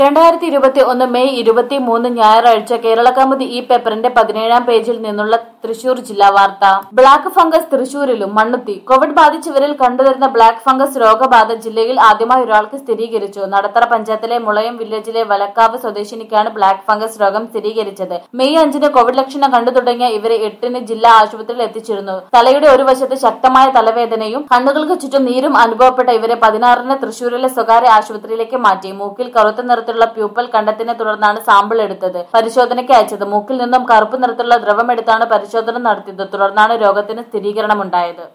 രണ്ടായിരത്തി ഇരുപത്തി ഒന്ന് മെയ് ഇരുപത്തി മൂന്ന് ഞായറാഴ്ച കേരളകൗമുദി ഈ പേപ്പറിന്റെ പതിനേഴാം പേജിൽ നിന്നുള്ള തൃശൂർ ജില്ലാ വാർത്ത ബ്ലാക്ക് ഫംഗസ് തൃശൂരിലും മണ്ണുത്തി കോവിഡ് ബാധിച്ചവരിൽ കണ്ടുവരുന്ന ബ്ലാക്ക് ഫംഗസ് രോഗബാധ ജില്ലയിൽ ആദ്യമായി ഒരാൾക്ക് സ്ഥിരീകരിച്ചു നടത്തറ പഞ്ചായത്തിലെ മുളയം വില്ലേജിലെ വലക്കാവ് സ്വദേശിനിക്കാണ് ബ്ലാക്ക് ഫംഗസ് രോഗം സ്ഥിരീകരിച്ചത് മെയ് അഞ്ചിന് കോവിഡ് ലക്ഷണം കണ്ടു തുടങ്ങിയ ഇവരെ എട്ടിന് ജില്ലാ ആശുപത്രിയിൽ എത്തിച്ചിരുന്നു തലയുടെ ഒരു വശത്ത് ശക്തമായ തലവേദനയും കണ്ണുകൾക്ക് ചുറ്റും നീരും അനുഭവപ്പെട്ട ഇവരെ പതിനാറിന് തൃശൂരിലെ സ്വകാര്യ ആശുപത്രിയിലേക്ക് മാറ്റി മൂക്കിൽ കറുത്ത നിറത്തിലുള്ള പ്യൂപ്പൽ കണ്ടെത്തിനെ തുടർന്നാണ് സാമ്പിൾ എടുത്തത് പരിശോധനയ്ക്ക് അയച്ചത് മൂക്കിൽ നിന്നും കറുപ്പ് നിറത്തിലുള്ള ദ്രവം എടുത്താണ് പരിശോധന നടത്തിയത് തുടർന്നാണ് രോഗത്തിന് സ്ഥിരീകരണമുണ്ടായത്